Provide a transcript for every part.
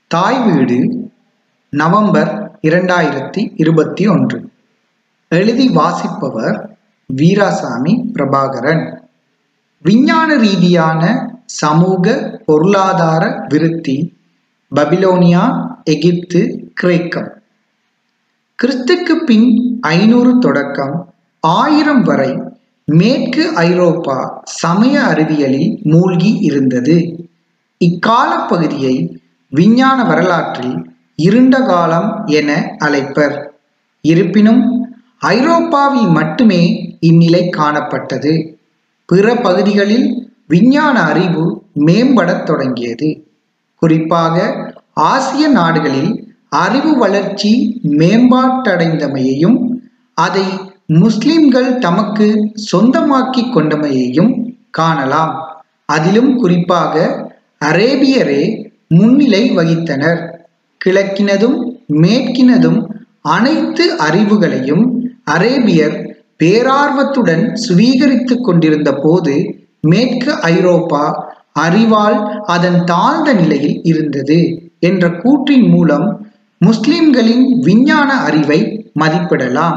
தாய் வீடு நவம்பர் இரண்டாயிரத்தி இருபத்தி ஒன்று எழுதி வாசிப்பவர் வீராசாமி பிரபாகரன் விஞ்ஞான ரீதியான சமூக பொருளாதார விருத்தி பபிலோனியா எகிப்து கிரேக்கம் கிறிஸ்துக்கு பின் ஐநூறு தொடக்கம் ஆயிரம் வரை மேற்கு ஐரோப்பா சமய அறிவியலில் மூழ்கி இருந்தது இக்கால பகுதியை விஞ்ஞான வரலாற்றில் இருண்ட காலம் என அழைப்பர் இருப்பினும் ஐரோப்பாவில் மட்டுமே இந்நிலை காணப்பட்டது பிற பகுதிகளில் விஞ்ஞான அறிவு மேம்படத் தொடங்கியது குறிப்பாக ஆசிய நாடுகளில் அறிவு வளர்ச்சி மேம்பாட்டடைந்தமையையும் அதை முஸ்லிம்கள் தமக்கு சொந்தமாக்கி கொண்டமையையும் காணலாம் அதிலும் குறிப்பாக அரேபியரே முன்னிலை வகித்தனர் கிழக்கினதும் மேற்கினதும் அனைத்து அறிவுகளையும் அரேபியர் பேரார்வத்துடன் சுவீகரித்து கொண்டிருந்த போது மேற்கு ஐரோப்பா அறிவால் அதன் தாழ்ந்த நிலையில் இருந்தது என்ற கூற்றின் மூலம் முஸ்லிம்களின் விஞ்ஞான அறிவை மதிப்பிடலாம்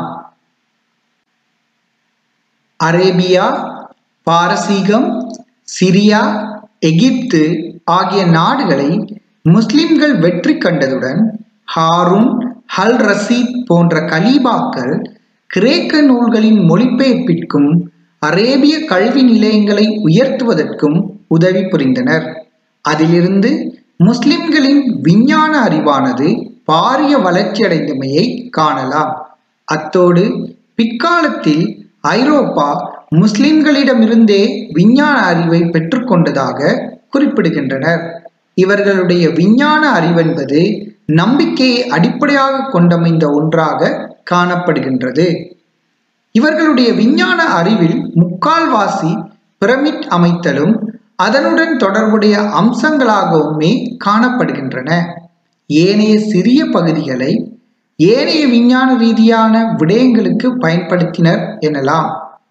அரேபியா பாரசீகம் சிரியா எகிப்து ஆகிய நாடுகளை முஸ்லிம்கள் வெற்றி கண்டதுடன் ஹாரூன் ஹல் ரசீத் போன்ற கலீபாக்கள் கிரேக்க நூல்களின் மொழிபெயர்ப்பிற்கும் அரேபிய கல்வி நிலையங்களை உயர்த்துவதற்கும் உதவி புரிந்தனர் அதிலிருந்து முஸ்லிம்களின் விஞ்ஞான அறிவானது பாரிய வளர்ச்சியடைந்தமையை காணலாம் அத்தோடு பிற்காலத்தில் ஐரோப்பா முஸ்லிம்களிடமிருந்தே விஞ்ஞான அறிவை பெற்றுக்கொண்டதாக குறிப்பிடுகின்றனர் இவர்களுடைய விஞ்ஞான அறிவென்பது நம்பிக்கையை அடிப்படையாக கொண்டமைந்த ஒன்றாக காணப்படுகின்றது இவர்களுடைய விஞ்ஞான அறிவில் முக்கால்வாசி பிரமிட் அமைத்தலும் அதனுடன் தொடர்புடைய அம்சங்களாகவுமே காணப்படுகின்றன ஏனைய சிறிய பகுதிகளை ஏனைய விஞ்ஞான ரீதியான விடயங்களுக்கு பயன்படுத்தினர் எனலாம்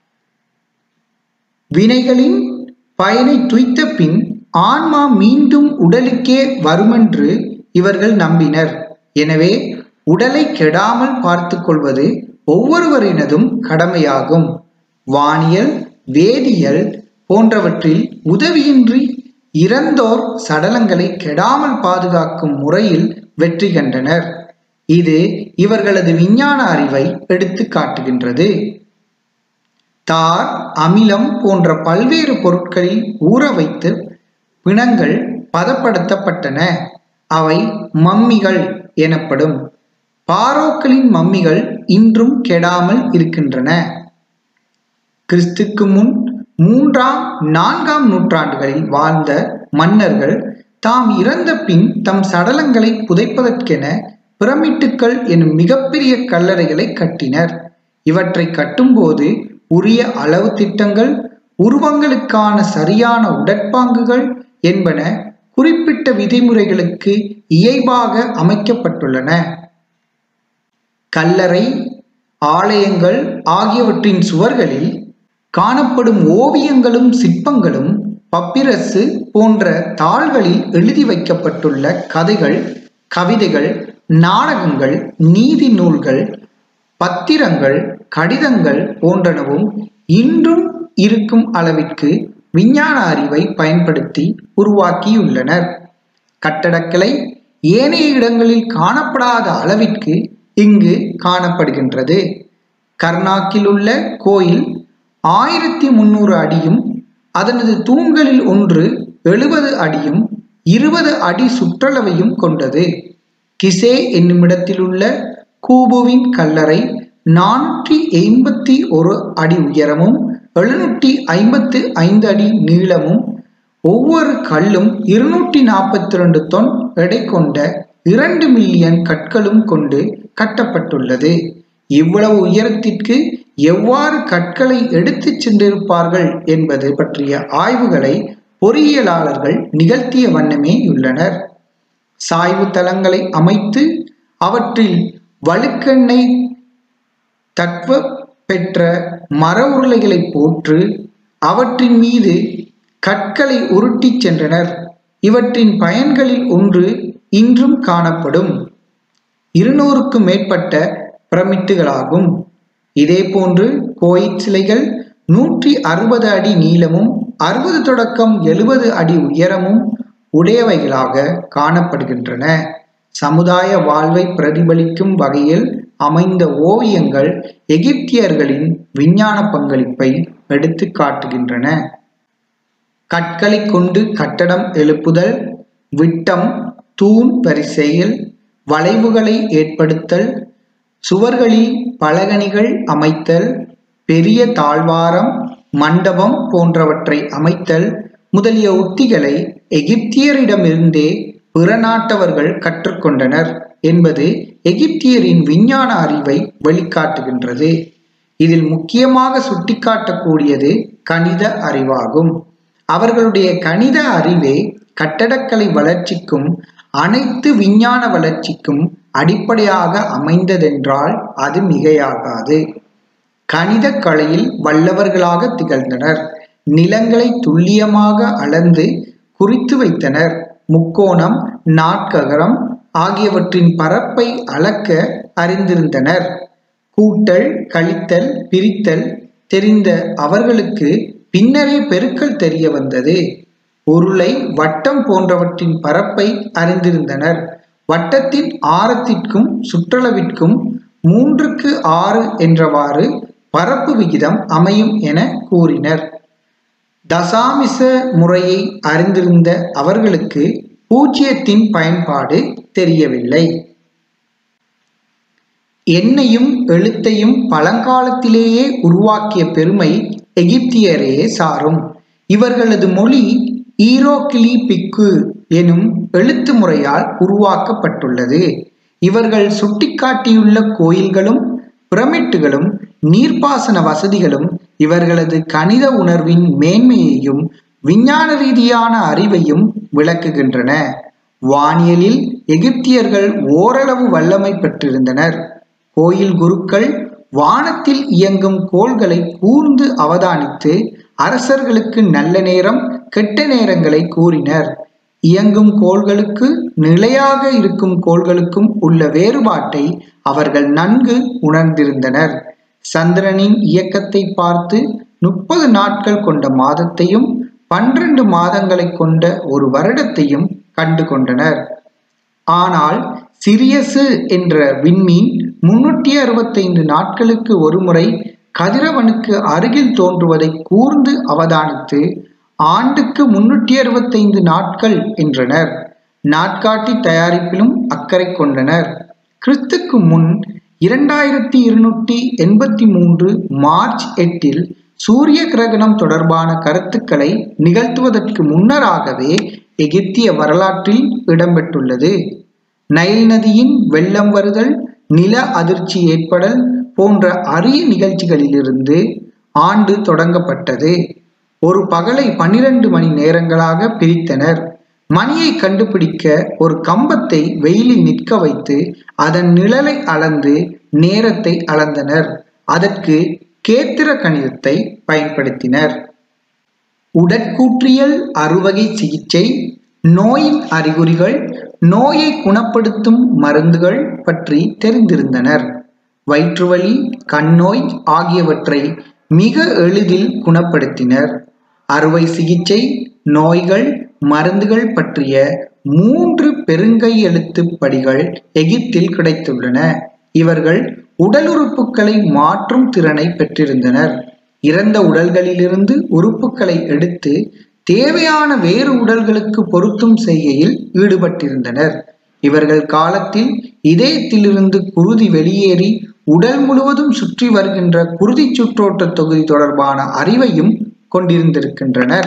வினைகளின் பயனை துய்த்த பின் ஆன்மா மீண்டும் உடலுக்கே வருமென்று இவர்கள் நம்பினர் எனவே உடலை கெடாமல் பார்த்து கொள்வது ஒவ்வொருவரினதும் கடமையாகும் வானியல் வேதியியல் போன்றவற்றில் உதவியின்றி இறந்தோர் சடலங்களை கெடாமல் பாதுகாக்கும் முறையில் வெற்றி கண்டனர் இது இவர்களது விஞ்ஞான அறிவை எடுத்து காட்டுகின்றது தார் அமிலம் போன்ற பல்வேறு பொருட்களில் ஊற வைத்து பிணங்கள் பதப்படுத்தப்பட்டன அவை மம்மிகள் எனப்படும் பாரோக்களின் மம்மிகள் இன்றும் கெடாமல் இருக்கின்றன கிறிஸ்துக்கு முன் மூன்றாம் நான்காம் நூற்றாண்டுகளில் வாழ்ந்த மன்னர்கள் தாம் இறந்த பின் தம் சடலங்களை புதைப்பதற்கென பிரமிட்டுக்கள் எனும் மிகப்பெரிய கல்லறைகளை கட்டினர் இவற்றை கட்டும்போது உரிய அளவு திட்டங்கள் உருவங்களுக்கான சரியான உடற்பாங்குகள் என்பன குறிப்பிட்ட விதிமுறைகளுக்கு இயைபாக அமைக்கப்பட்டுள்ளன கல்லறை ஆலயங்கள் ஆகியவற்றின் சுவர்களில் காணப்படும் ஓவியங்களும் சிற்பங்களும் பப்பிரசு போன்ற தாள்களில் எழுதி வைக்கப்பட்டுள்ள கதைகள் கவிதைகள் நாடகங்கள் நீதி நூல்கள் பத்திரங்கள் கடிதங்கள் போன்றனவும் இன்றும் இருக்கும் அளவிற்கு விஞ்ஞான அறிவை பயன்படுத்தி உருவாக்கியுள்ளனர் கட்டடக்கலை ஏனைய இடங்களில் காணப்படாத அளவிற்கு இங்கு காணப்படுகின்றது கர்நாக்கில் உள்ள கோயில் ஆயிரத்தி முன்னூறு அடியும் அதனது தூண்களில் ஒன்று எழுபது அடியும் இருபது அடி சுற்றளவையும் கொண்டது கிசே என்னுமிடத்தில் உள்ள கூபுவின் கல்லறை நானூற்றி எண்பத்தி ஒரு அடி உயரமும் எழுநூற்றி ஐம்பத்து ஐந்து அடி நீளமும் ஒவ்வொரு கல்லும் இருநூற்றி நாற்பத்தி ரெண்டு தொன் எடை கொண்ட இரண்டு மில்லியன் கற்களும் கொண்டு கட்டப்பட்டுள்ளது இவ்வளவு உயரத்திற்கு எவ்வாறு கற்களை எடுத்துச் சென்றிருப்பார்கள் என்பது பற்றிய ஆய்வுகளை பொறியியலாளர்கள் நிகழ்த்திய வண்ணமே உள்ளனர் சாய்வு தளங்களை அமைத்து அவற்றில் வழுக்கெண்ணெய் தட்வ பெற்ற மர உருளைகளை போற்று அவற்றின் மீது கற்களை உருட்டிச் சென்றனர் இவற்றின் பயன்களில் ஒன்று இன்றும் காணப்படும் இருநூறுக்கும் மேற்பட்ட பிரமிட்டுகளாகும் இதேபோன்று கோயிற் சிலைகள் நூற்றி அறுபது அடி நீளமும் அறுபது தொடக்கம் எழுபது அடி உயரமும் உடையவைகளாக காணப்படுகின்றன சமுதாய வாழ்வை பிரதிபலிக்கும் வகையில் அமைந்த ஓவியங்கள் எகிப்தியர்களின் விஞ்ஞான பங்களிப்பை எடுத்து காட்டுகின்றன கற்களை கொண்டு கட்டடம் எழுப்புதல் விட்டம் தூண் வரிசையில் வளைவுகளை ஏற்படுத்தல் சுவர்களில் பலகணிகள் அமைத்தல் பெரிய தாழ்வாரம் மண்டபம் போன்றவற்றை அமைத்தல் முதலிய உத்திகளை எகிப்தியரிடமிருந்தே பிற நாட்டவர்கள் கற்றுக்கொண்டனர் என்பது எகிப்தியரின் விஞ்ஞான அறிவை வெளிக்காட்டுகின்றது இதில் முக்கியமாக சுட்டிக்காட்டக்கூடியது கணித அறிவாகும் அவர்களுடைய கணித அறிவே கட்டடக்கலை வளர்ச்சிக்கும் அனைத்து விஞ்ஞான வளர்ச்சிக்கும் அடிப்படையாக அமைந்ததென்றால் அது மிகையாகாது கணித கலையில் வல்லவர்களாக திகழ்ந்தனர் நிலங்களை துல்லியமாக அளந்து குறித்து வைத்தனர் முக்கோணம் நாட்ககரம் ஆகியவற்றின் பரப்பை அளக்க அறிந்திருந்தனர் கூட்டல் கழித்தல் பிரித்தல் தெரிந்த அவர்களுக்கு பின்னரே பெருக்கல் தெரிய வந்தது உருளை வட்டம் போன்றவற்றின் பரப்பை அறிந்திருந்தனர் வட்டத்தின் ஆரத்திற்கும் சுற்றளவிற்கும் மூன்றுக்கு ஆறு என்றவாறு பரப்பு விகிதம் அமையும் என கூறினர் தசாமிச முறையை அறிந்திருந்த அவர்களுக்கு பூஜ்ஜியத்தின் பயன்பாடு தெரியவில்லை எண்ணையும் எழுத்தையும் பழங்காலத்திலேயே உருவாக்கிய பெருமை எகிப்தியரையே சாரும் இவர்களது மொழி ஈரோக்கிளிபிக்கு எனும் எழுத்து முறையால் உருவாக்கப்பட்டுள்ளது இவர்கள் சுட்டிக்காட்டியுள்ள கோயில்களும் பிரமிட்டுகளும் நீர்ப்பாசன வசதிகளும் இவர்களது கணித உணர்வின் மேன்மையையும் விஞ்ஞான ரீதியான அறிவையும் விளக்குகின்றன வானியலில் எகிப்தியர்கள் ஓரளவு வல்லமை பெற்றிருந்தனர் கோயில் குருக்கள் வானத்தில் இயங்கும் கோள்களை கூர்ந்து அவதானித்து அரசர்களுக்கு நல்ல நேரம் கெட்ட நேரங்களை கூறினர் இயங்கும் கோள்களுக்கு நிலையாக இருக்கும் கோள்களுக்கும் உள்ள வேறுபாட்டை அவர்கள் நன்கு உணர்ந்திருந்தனர் சந்திரனின் இயக்கத்தை பார்த்து முப்பது நாட்கள் கொண்ட மாதத்தையும் பன்னிரண்டு மாதங்களை கொண்ட ஒரு வருடத்தையும் கண்டு கொண்டனர் ஆனால் சிரியசு என்ற விண்மீன் முன்னூற்றி அறுபத்தைந்து நாட்களுக்கு ஒருமுறை கதிரவனுக்கு அருகில் தோன்றுவதை கூர்ந்து அவதானித்து ஆண்டுக்கு முன்னூற்றி அறுபத்தைந்து நாட்கள் என்றனர் நாட்காட்டி தயாரிப்பிலும் அக்கறை கொண்டனர் கிறிஸ்துக்கு முன் இரண்டாயிரத்தி இருநூற்றி எண்பத்தி மூன்று மார்ச் எட்டில் சூரிய கிரகணம் தொடர்பான கருத்துக்களை நிகழ்த்துவதற்கு முன்னராகவே எகிப்திய வரலாற்றில் இடம்பெற்றுள்ளது நைல் நதியின் வெள்ளம் வருதல் நில அதிர்ச்சி ஏற்படல் போன்ற அரிய நிகழ்ச்சிகளிலிருந்து ஆண்டு தொடங்கப்பட்டது ஒரு பகலை பன்னிரண்டு மணி நேரங்களாக பிரித்தனர் மணியை கண்டுபிடிக்க ஒரு கம்பத்தை வெயிலில் நிற்க வைத்து அதன் நிழலை அளந்து நேரத்தை அளந்தனர் அதற்கு கேத்திர கணிதத்தை பயன்படுத்தினர் உடற்கூற்றியல் அறுவகை சிகிச்சை நோயின் அறிகுறிகள் நோயை குணப்படுத்தும் மருந்துகள் பற்றி தெரிந்திருந்தனர் வயிற்றுவலி கண்ணோய் ஆகியவற்றை மிக எளிதில் குணப்படுத்தினர் அறுவை சிகிச்சை நோய்கள் மருந்துகள் பற்றிய மூன்று பெருங்கை எழுத்து படிகள் எகிப்தில் கிடைத்துள்ளன இவர்கள் உடல் உறுப்புகளை மாற்றும் திறனை பெற்றிருந்தனர் இறந்த உடல்களிலிருந்து உறுப்புகளை எடுத்து தேவையான வேறு உடல்களுக்கு பொருத்தும் செய்கையில் ஈடுபட்டிருந்தனர் இவர்கள் காலத்தில் இதயத்திலிருந்து குருதி வெளியேறி உடல் முழுவதும் சுற்றி வருகின்ற குருதி சுற்றோட்ட தொகுதி தொடர்பான அறிவையும் கொண்டிருந்திருக்கின்றனர்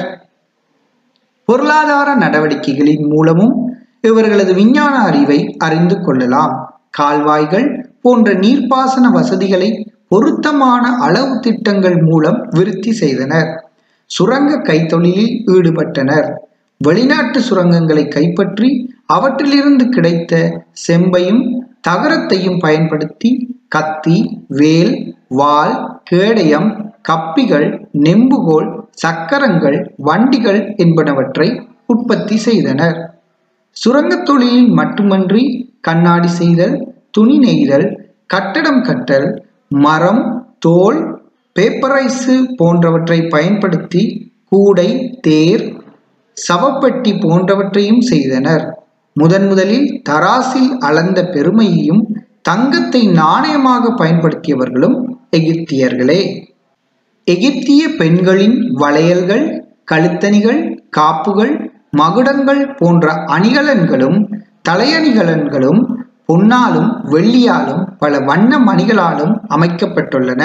பொருளாதார நடவடிக்கைகளின் மூலமும் இவர்களது விஞ்ஞான அறிவை அறிந்து கொள்ளலாம் கால்வாய்கள் போன்ற நீர்ப்பாசன வசதிகளை பொருத்தமான அளவு திட்டங்கள் மூலம் விருத்தி செய்தனர் சுரங்க கைத்தொழிலில் ஈடுபட்டனர் வெளிநாட்டு சுரங்கங்களை கைப்பற்றி அவற்றிலிருந்து கிடைத்த செம்பையும் தகரத்தையும் பயன்படுத்தி கத்தி வேல் வாள் கேடயம் கப்பிகள் நெம்புகோல் சக்கரங்கள் வண்டிகள் என்பனவற்றை உற்பத்தி செய்தனர் சுரங்கத் தொழிலில் மட்டுமன்றி கண்ணாடி செய்தல் துணி நெய்தல் கட்டடம் கட்டல் மரம் தோல் பேப்பரைசு போன்றவற்றை பயன்படுத்தி கூடை தேர் சவப்பெட்டி போன்றவற்றையும் செய்தனர் முதன் முதலில் தராசில் அளந்த பெருமையையும் தங்கத்தை நாணயமாக பயன்படுத்தியவர்களும் எகிப்தியர்களே எகிப்திய பெண்களின் வளையல்கள் கழுத்தணிகள் காப்புகள் மகுடங்கள் போன்ற அணிகலன்களும் தலையணிகலன்களும் பொன்னாலும் வெள்ளியாலும் பல வண்ண மணிகளாலும் அமைக்கப்பட்டுள்ளன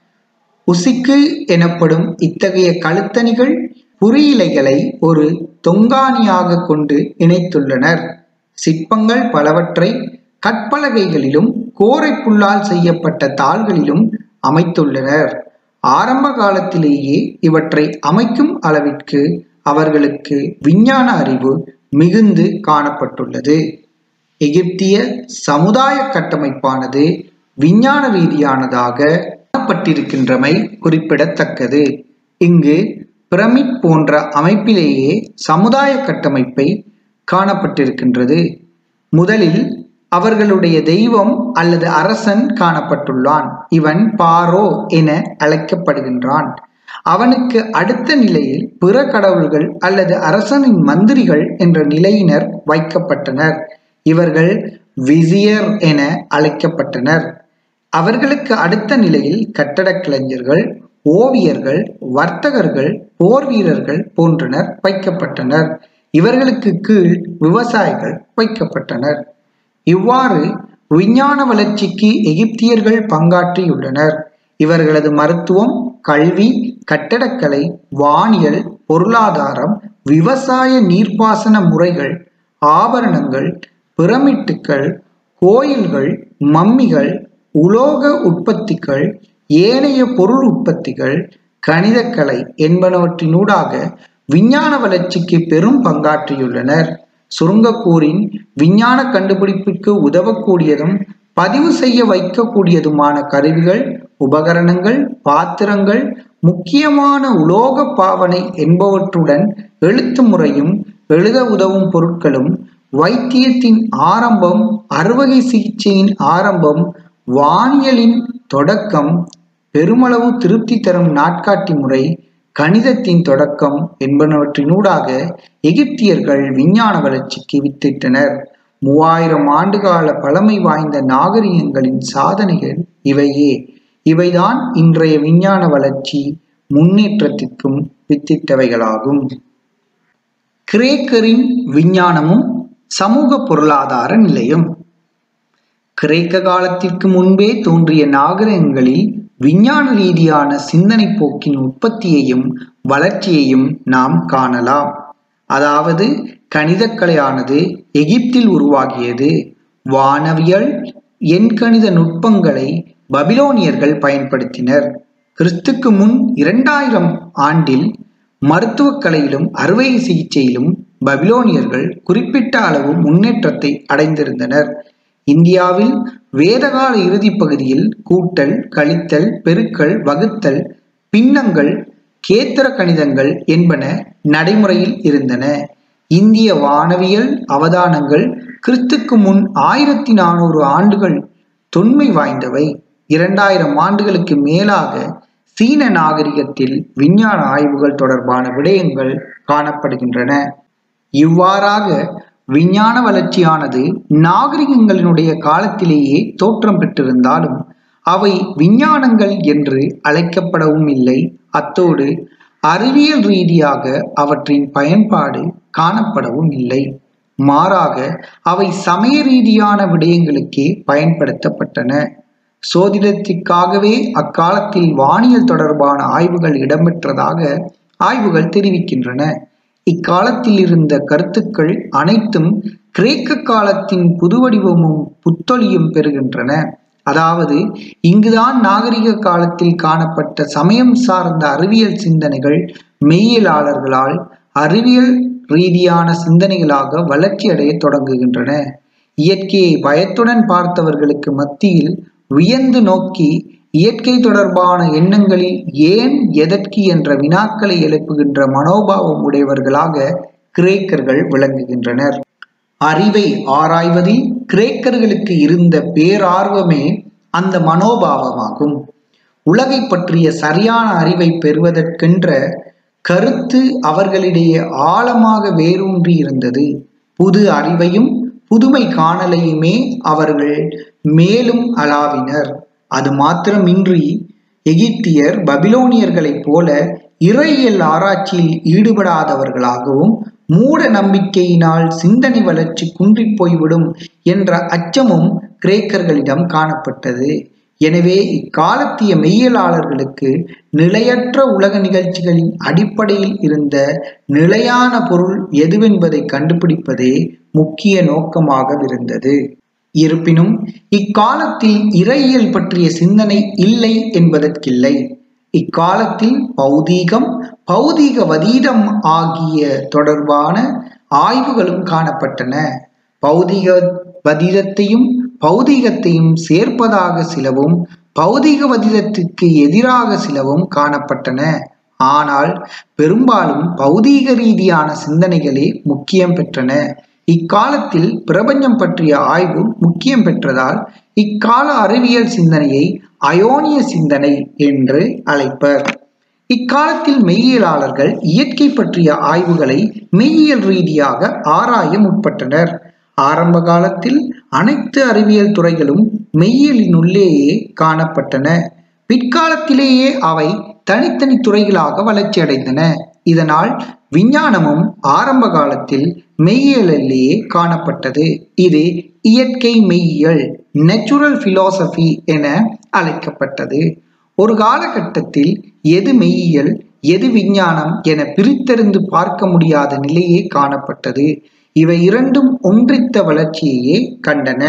உசிக்கு எனப்படும் இத்தகைய கழுத்தணிகள் புரியிலைகளை ஒரு தொங்காணியாக கொண்டு இணைத்துள்ளனர் சிற்பங்கள் பலவற்றை கற்பலகைகளிலும் கோரை புல்லால் செய்யப்பட்ட தாள்களிலும் அமைத்துள்ளனர் ஆரம்ப காலத்திலேயே இவற்றை அமைக்கும் அளவிற்கு அவர்களுக்கு விஞ்ஞான அறிவு மிகுந்து காணப்பட்டுள்ளது எகிப்திய சமுதாய கட்டமைப்பானது விஞ்ஞான ரீதியானதாக காணப்பட்டிருக்கின்றமை குறிப்பிடத்தக்கது இங்கு பிரமிட் போன்ற அமைப்பிலேயே சமுதாய கட்டமைப்பை காணப்பட்டிருக்கின்றது முதலில் அவர்களுடைய தெய்வம் அல்லது அரசன் காணப்பட்டுள்ளான் இவன் பாரோ என அழைக்கப்படுகின்றான் அவனுக்கு அடுத்த நிலையில் பிற கடவுள்கள் அல்லது அரசனின் மந்திரிகள் என்ற நிலையினர் வைக்கப்பட்டனர் இவர்கள் விசியர் என அழைக்கப்பட்டனர் அவர்களுக்கு அடுத்த நிலையில் கட்டடக் கலைஞர்கள் ஓவியர்கள் வர்த்தகர்கள் போர் வீரர்கள் போன்றனர் வைக்கப்பட்டனர் இவர்களுக்கு கீழ் விவசாயிகள் வைக்கப்பட்டனர் இவ்வாறு விஞ்ஞான வளர்ச்சிக்கு எகிப்தியர்கள் பங்காற்றியுள்ளனர் இவர்களது மருத்துவம் கல்வி கட்டடக்கலை வானியல் பொருளாதாரம் விவசாய நீர்ப்பாசன முறைகள் ஆபரணங்கள் பிரமிட்டுக்கள் கோயில்கள் மம்மிகள் உலோக உற்பத்திகள் ஏனைய பொருள் உற்பத்திகள் கணிதக்கலை என்பனவற்றினூடாக விஞ்ஞான வளர்ச்சிக்கு பெரும் பங்காற்றியுள்ளனர் சுருங்கக்கூறின் விஞ்ஞான கண்டுபிடிப்பிற்கு உதவக்கூடியதும் பதிவு செய்ய வைக்கக்கூடியதுமான கருவிகள் உபகரணங்கள் பாத்திரங்கள் முக்கியமான உலோக பாவனை என்பவற்றுடன் எழுத்து முறையும் எழுத உதவும் பொருட்களும் வைத்தியத்தின் ஆரம்பம் அறுவகை சிகிச்சையின் ஆரம்பம் வானியலின் தொடக்கம் பெருமளவு திருப்தி தரும் நாட்காட்டி முறை கணிதத்தின் தொடக்கம் என்பனவற்றினூடாக எகிப்தியர்கள் விஞ்ஞான வளர்ச்சிக்கு வித்திட்டனர் மூவாயிரம் ஆண்டுகால பழமை வாய்ந்த நாகரிகங்களின் சாதனைகள் இவையே இவைதான் இன்றைய விஞ்ஞான வளர்ச்சி முன்னேற்றத்திற்கும் வித்திட்டவைகளாகும் கிரேக்கரின் விஞ்ஞானமும் சமூக பொருளாதார நிலையம் கிரேக்க காலத்திற்கு முன்பே தோன்றிய நாகரிகங்களில் விஞ்ஞான ரீதியான சிந்தனை போக்கின் உற்பத்தியையும் வளர்ச்சியையும் நாம் காணலாம் அதாவது கணிதக்கலையானது எகிப்தில் உருவாகியது வானவியல் எண்கணித நுட்பங்களை பபிலோனியர்கள் பயன்படுத்தினர் கிறிஸ்துக்கு முன் இரண்டாயிரம் ஆண்டில் மருத்துவக் கலையிலும் அறுவை சிகிச்சையிலும் பபிலோனியர்கள் குறிப்பிட்ட அளவு முன்னேற்றத்தை அடைந்திருந்தனர் இந்தியாவில் வேதகால இறுதி பகுதியில் கூட்டல் கழித்தல் பெருக்கல் வகுத்தல் பின்னங்கள் கேத்திர கணிதங்கள் என்பன நடைமுறையில் இருந்தன இந்திய வானவியல் அவதானங்கள் கிறிஸ்துக்கு முன் ஆயிரத்தி நானூறு ஆண்டுகள் தொன்மை வாய்ந்தவை இரண்டாயிரம் ஆண்டுகளுக்கு மேலாக சீன நாகரிகத்தில் விஞ்ஞான ஆய்வுகள் தொடர்பான விடயங்கள் காணப்படுகின்றன இவ்வாறாக விஞ்ஞான வளர்ச்சியானது நாகரிகங்களினுடைய காலத்திலேயே தோற்றம் பெற்றிருந்தாலும் அவை விஞ்ஞானங்கள் என்று அழைக்கப்படவும் இல்லை அத்தோடு அறிவியல் ரீதியாக அவற்றின் பயன்பாடு காணப்படவும் இல்லை மாறாக அவை சமய ரீதியான விடயங்களுக்கே பயன்படுத்தப்பட்டன சோதிடத்திற்காகவே அக்காலத்தில் வானியல் தொடர்பான ஆய்வுகள் இடம்பெற்றதாக ஆய்வுகள் தெரிவிக்கின்றன இக்காலத்தில் இருந்த கருத்துக்கள் அனைத்தும் கிரேக்க காலத்தின் புதுவடிவமும் புத்தொலியும் பெறுகின்றன அதாவது இங்குதான் நாகரிக காலத்தில் காணப்பட்ட சமயம் சார்ந்த அறிவியல் சிந்தனைகள் மெய்யியலாளர்களால் அறிவியல் ரீதியான சிந்தனைகளாக வளர்ச்சியடைய தொடங்குகின்றன இயற்கையை பயத்துடன் பார்த்தவர்களுக்கு மத்தியில் வியந்து நோக்கி இயற்கை தொடர்பான எண்ணங்களில் ஏன் எதற்கு என்ற வினாக்களை எழுப்புகின்ற மனோபாவம் உடையவர்களாக கிரேக்கர்கள் விளங்குகின்றனர் அறிவை ஆராய்வதில் கிரேக்கர்களுக்கு இருந்த பேரார்வமே அந்த மனோபாவமாகும் உலகை பற்றிய சரியான அறிவை பெறுவதற்கென்ற கருத்து அவர்களிடையே ஆழமாக வேரூன்றி இருந்தது புது அறிவையும் புதுமை காணலையுமே அவர்கள் மேலும் அளாவினர் அது மாத்திரமின்றி எகிப்தியர் பபிலோனியர்களைப் போல இறையியல் ஆராய்ச்சியில் ஈடுபடாதவர்களாகவும் மூட நம்பிக்கையினால் சிந்தனை வளர்ச்சி குன்றிப் போய்விடும் என்ற அச்சமும் கிரேக்கர்களிடம் காணப்பட்டது எனவே இக்காலத்திய மெய்யலாளர்களுக்கு நிலையற்ற உலக நிகழ்ச்சிகளின் அடிப்படையில் இருந்த நிலையான பொருள் எதுவென்பதை கண்டுபிடிப்பதே முக்கிய நோக்கமாக இருந்தது இருப்பினும் இக்காலத்தில் இறையியல் பற்றிய சிந்தனை இல்லை என்பதற்கில்லை இக்காலத்தில் பௌதீகம் பௌதீகவதீதம் ஆகிய தொடர்பான ஆய்வுகளும் காணப்பட்டன பௌதீக வதீதத்தையும் பௌதீகத்தையும் சேர்ப்பதாக சிலவும் பௌதீகவதீதத்திற்கு எதிராக சிலவும் காணப்பட்டன ஆனால் பெரும்பாலும் பௌதீக ரீதியான சிந்தனைகளே முக்கியம் பெற்றன இக்காலத்தில் பிரபஞ்சம் பற்றிய ஆய்வு முக்கியம் பெற்றதால் இக்கால அறிவியல் சிந்தனையை அயோனிய சிந்தனை என்று அழைப்பர் இக்காலத்தில் மெய்யியலாளர்கள் இயற்கை பற்றிய ஆய்வுகளை மெய்யியல் ரீதியாக ஆராய முற்பட்டனர் ஆரம்ப காலத்தில் அனைத்து அறிவியல் துறைகளும் மெய்யியலினுள்ளேயே காணப்பட்டன பிற்காலத்திலேயே அவை தனித்தனி துறைகளாக வளர்ச்சியடைந்தன இதனால் விஞ்ஞானமும் ஆரம்ப காலத்தில் மெய்யியலிலேயே காணப்பட்டது இது இயற்கை மெய்யியல் நேச்சுரல் பிலாசபி என அழைக்கப்பட்டது ஒரு காலகட்டத்தில் எது மெய்யியல் எது விஞ்ஞானம் என பிரித்தறிந்து பார்க்க முடியாத நிலையே காணப்பட்டது இவை இரண்டும் ஒன்றித்த வளர்ச்சியையே கண்டன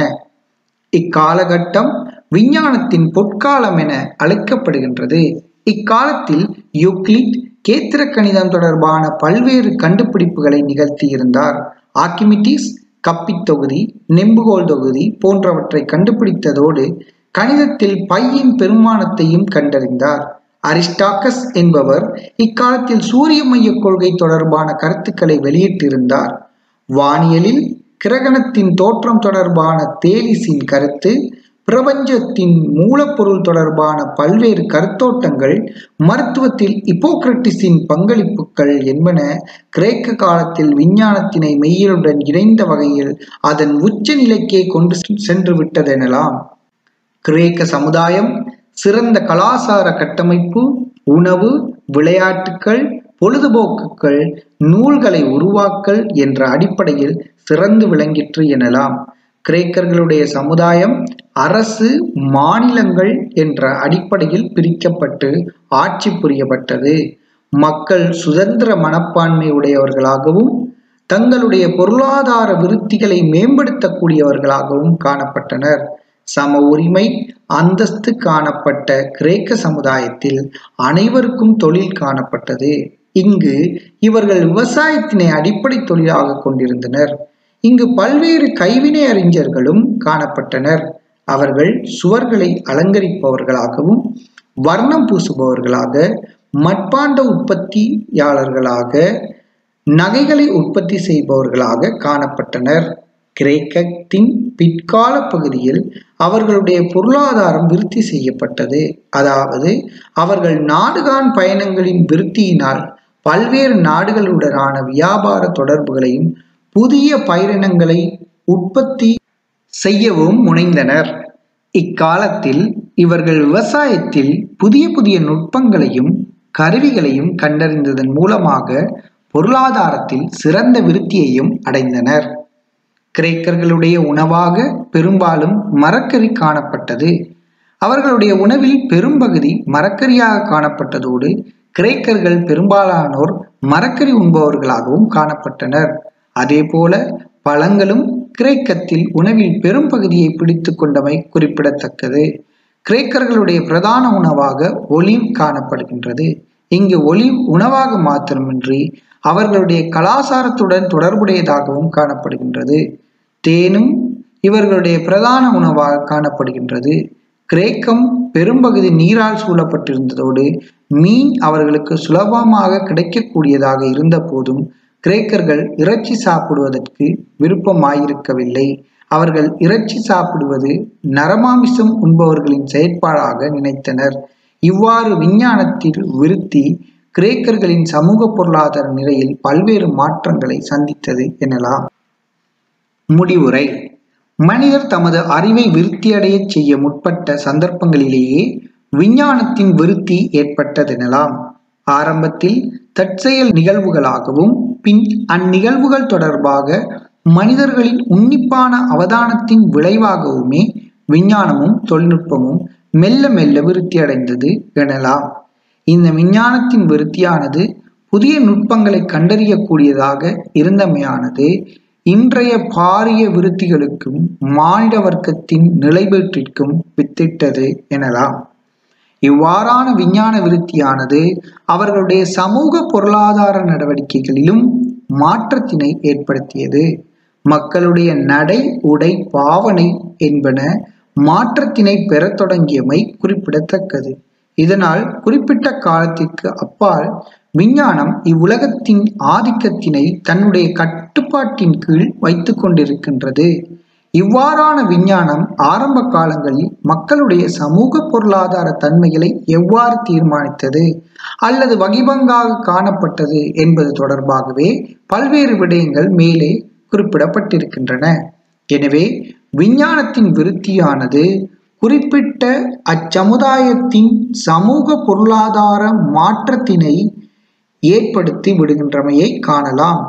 இக்காலகட்டம் விஞ்ஞானத்தின் பொற்காலம் என அழைக்கப்படுகின்றது இக்காலத்தில் யூக்ளிட் கேத்திர கணிதம் தொடர்பான பல்வேறு கண்டுபிடிப்புகளை நிகழ்த்தியிருந்தார் ஆர்கிமிட்டிஸ் கப்பித் தொகுதி நெம்புகோல் தொகுதி போன்றவற்றை கண்டுபிடித்ததோடு கணிதத்தில் பையின் பெருமானத்தையும் கண்டறிந்தார் அரிஸ்டாக்கஸ் என்பவர் இக்காலத்தில் சூரிய மைய கொள்கை தொடர்பான கருத்துக்களை வெளியிட்டிருந்தார் வானியலில் கிரகணத்தின் தோற்றம் தொடர்பான தேலிஸின் கருத்து பிரபஞ்சத்தின் மூலப்பொருள் தொடர்பான பல்வேறு கருத்தோட்டங்கள் மருத்துவத்தில் இப்போக்ரட்டிஸின் பங்களிப்புகள் என்பன கிரேக்க காலத்தில் விஞ்ஞானத்தினை மெய்யலுடன் இணைந்த வகையில் அதன் உச்ச நிலைக்கே கொண்டு சென்று விட்டதெனலாம் கிரேக்க சமுதாயம் சிறந்த கலாசார கட்டமைப்பு உணவு விளையாட்டுக்கள் பொழுதுபோக்குகள் நூல்களை உருவாக்கல் என்ற அடிப்படையில் சிறந்து விளங்கிற்று எனலாம் கிரேக்கர்களுடைய சமுதாயம் அரசு மாநிலங்கள் என்ற அடிப்படையில் பிரிக்கப்பட்டு ஆட்சி புரியப்பட்டது மக்கள் சுதந்திர மனப்பான்மை உடையவர்களாகவும் தங்களுடைய பொருளாதார விருத்திகளை மேம்படுத்தக்கூடியவர்களாகவும் காணப்பட்டனர் சம உரிமை அந்தஸ்து காணப்பட்ட கிரேக்க சமுதாயத்தில் அனைவருக்கும் தொழில் காணப்பட்டது இங்கு இவர்கள் விவசாயத்தினை அடிப்படை தொழிலாக கொண்டிருந்தனர் இங்கு பல்வேறு கைவினை அறிஞர்களும் காணப்பட்டனர் அவர்கள் சுவர்களை அலங்கரிப்பவர்களாகவும் வர்ணம் பூசுபவர்களாக மட்பாண்ட உற்பத்தியாளர்களாக நகைகளை உற்பத்தி செய்பவர்களாக காணப்பட்டனர் கிரேக்கத்தின் பிற்கால பகுதியில் அவர்களுடைய பொருளாதாரம் விருத்தி செய்யப்பட்டது அதாவது அவர்கள் நாடுகான் பயணங்களின் விருத்தியினால் பல்வேறு நாடுகளுடனான வியாபார தொடர்புகளையும் புதிய பயிரினங்களை உற்பத்தி செய்யவும் முனைந்தனர் இக்காலத்தில் இவர்கள் விவசாயத்தில் புதிய புதிய நுட்பங்களையும் கருவிகளையும் கண்டறிந்ததன் மூலமாக பொருளாதாரத்தில் சிறந்த விருத்தியையும் அடைந்தனர் கிரேக்கர்களுடைய உணவாக பெரும்பாலும் மரக்கறி காணப்பட்டது அவர்களுடைய உணவில் பெரும்பகுதி மரக்கறியாக காணப்பட்டதோடு கிரேக்கர்கள் பெரும்பாலானோர் மரக்கறி உண்பவர்களாகவும் காணப்பட்டனர் அதேபோல பழங்களும் கிரேக்கத்தில் உணவில் பெரும் பகுதியை பிடித்து கொண்டமை குறிப்பிடத்தக்கது கிரேக்கர்களுடைய பிரதான உணவாக ஒலிவ் காணப்படுகின்றது இங்கு ஒலிவ் உணவாக மாத்திரமின்றி அவர்களுடைய கலாச்சாரத்துடன் தொடர்புடையதாகவும் காணப்படுகின்றது தேனும் இவர்களுடைய பிரதான உணவாக காணப்படுகின்றது கிரேக்கம் பெரும்பகுதி நீரால் சூழப்பட்டிருந்ததோடு மீன் அவர்களுக்கு சுலபமாக கிடைக்கக்கூடியதாக இருந்த போதும் கிரேக்கர்கள் இறைச்சி சாப்பிடுவதற்கு விருப்பமாயிருக்கவில்லை அவர்கள் இறைச்சி சாப்பிடுவது நரமாமிசம் உண்பவர்களின் செயற்பாடாக நினைத்தனர் இவ்வாறு விஞ்ஞானத்தில் விருத்தி கிரேக்கர்களின் சமூக பொருளாதார நிலையில் பல்வேறு மாற்றங்களை சந்தித்தது எனலாம் முடிவுரை மனிதர் தமது அறிவை விருத்தியடைய செய்ய முற்பட்ட சந்தர்ப்பங்களிலேயே விஞ்ஞானத்தின் விருத்தி ஏற்பட்டதெனலாம் ஆரம்பத்தில் தற்செயல் நிகழ்வுகளாகவும் பின் அந்நிகழ்வுகள் தொடர்பாக மனிதர்களின் உன்னிப்பான அவதானத்தின் விளைவாகவுமே விஞ்ஞானமும் தொழில்நுட்பமும் மெல்ல மெல்ல விருத்தி அடைந்தது எனலாம் இந்த விஞ்ஞானத்தின் விருத்தியானது புதிய நுட்பங்களை கண்டறியக்கூடியதாக இருந்தமையானது இன்றைய பாரிய விருத்திகளுக்கும் மானிட வர்க்கத்தின் நிலைபேற்றிற்கும் வித்திட்டது எனலாம் இவ்வாறான விஞ்ஞான விருத்தியானது அவர்களுடைய சமூக பொருளாதார நடவடிக்கைகளிலும் மாற்றத்தினை ஏற்படுத்தியது மக்களுடைய நடை உடை பாவனை என்பன மாற்றத்தினை பெறத் தொடங்கியமை குறிப்பிடத்தக்கது இதனால் குறிப்பிட்ட காலத்திற்கு அப்பால் விஞ்ஞானம் இவ்வுலகத்தின் ஆதிக்கத்தினை தன்னுடைய கட்டுப்பாட்டின் கீழ் வைத்து கொண்டிருக்கின்றது இவ்வாறான விஞ்ஞானம் ஆரம்ப காலங்களில் மக்களுடைய சமூக பொருளாதார தன்மைகளை எவ்வாறு தீர்மானித்தது அல்லது வகிபங்காக காணப்பட்டது என்பது தொடர்பாகவே பல்வேறு விடயங்கள் மேலே குறிப்பிடப்பட்டிருக்கின்றன எனவே விஞ்ஞானத்தின் விருத்தியானது குறிப்பிட்ட அச்சமுதாயத்தின் சமூக பொருளாதார மாற்றத்தினை ஏற்படுத்தி விடுகின்றமையை காணலாம்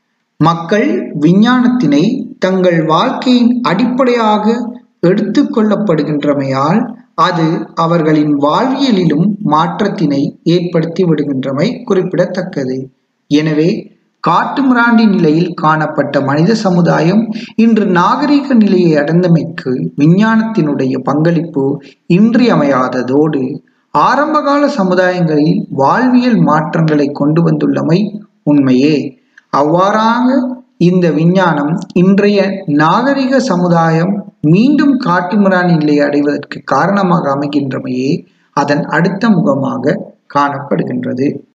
மக்கள் விஞ்ஞானத்தினை தங்கள் வாழ்க்கையின் அடிப்படையாக எடுத்து கொள்ளப்படுகின்றமையால் அது அவர்களின் வாழ்வியலிலும் மாற்றத்தினை ஏற்படுத்தி விடுகின்றமை குறிப்பிடத்தக்கது எனவே காட்டுமிராண்டி நிலையில் காணப்பட்ட மனித சமுதாயம் இன்று நாகரிக நிலையை அடைந்தமைக்கு விஞ்ஞானத்தினுடைய பங்களிப்பு இன்றியமையாததோடு ஆரம்பகால சமுதாயங்களில் வாழ்வியல் மாற்றங்களை கொண்டு வந்துள்ளமை உண்மையே அவ்வாறாக இந்த விஞ்ஞானம் இன்றைய நாகரிக சமுதாயம் மீண்டும் காட்டுமிராணி நிலையை அடைவதற்கு காரணமாக அமைகின்றமையே அதன் அடுத்த முகமாக காணப்படுகின்றது